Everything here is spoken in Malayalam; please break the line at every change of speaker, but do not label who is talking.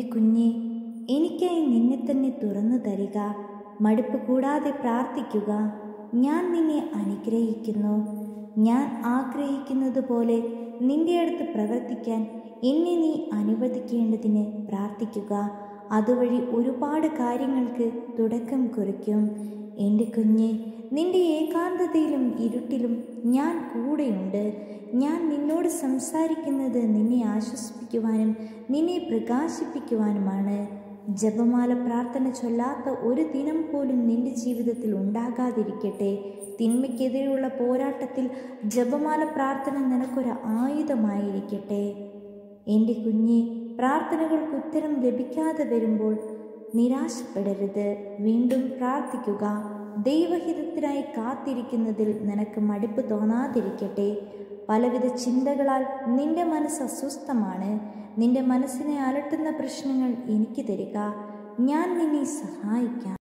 എൻ്റെ കുഞ്ഞെ എനിക്കായി നിന്നെ തന്നെ തുറന്നു തരിക മടുപ്പ് കൂടാതെ പ്രാർത്ഥിക്കുക ഞാൻ നിന്നെ അനുഗ്രഹിക്കുന്നു ഞാൻ ആഗ്രഹിക്കുന്നത് പോലെ നിന്റെ അടുത്ത് പ്രവർത്തിക്കാൻ എന്നെ നീ അനുവദിക്കേണ്ടതിന് പ്രാർത്ഥിക്കുക അതുവഴി ഒരുപാട് കാര്യങ്ങൾക്ക് തുടക്കം കുറിക്കും എൻ്റെ കുഞ്ഞെ നിന്റെ ഏകാന്തതയിലും ഇരുട്ടിലും ഞാൻ കൂടെയുണ്ട് ഞാൻ നിന്നോട് സംസാരിക്കുന്നത് നിന്നെ ആശ്വസിപ്പിക്കുവാനും നിന്നെ പ്രകാശിപ്പിക്കുവാനുമാണ് ജപമാല പ്രാർത്ഥന ചൊല്ലാത്ത ഒരു ദിനം പോലും നിന്റെ ജീവിതത്തിൽ ഉണ്ടാകാതിരിക്കട്ടെ തിന്മയ്ക്കെതിരെയുള്ള പോരാട്ടത്തിൽ ജപമാല പ്രാർത്ഥന നിനക്കൊരു ആയുധമായിരിക്കട്ടെ എൻ്റെ കുഞ്ഞെ പ്രാർത്ഥനകൾക്ക് ഉത്തരം ലഭിക്കാതെ വരുമ്പോൾ നിരാശപ്പെടരുത് വീണ്ടും പ്രാർത്ഥിക്കുക ദൈവഹിതത്തിനായി കാത്തിരിക്കുന്നതിൽ നിനക്ക് മടുപ്പ് തോന്നാതിരിക്കട്ടെ പലവിധ ചിന്തകളാൽ നിന്റെ മനസ്സ് അസ്വസ്ഥമാണ് നിന്റെ മനസ്സിനെ അലട്ടുന്ന പ്രശ്നങ്ങൾ എനിക്ക് തരിക ഞാൻ നിന്നെ സഹായിക്കാം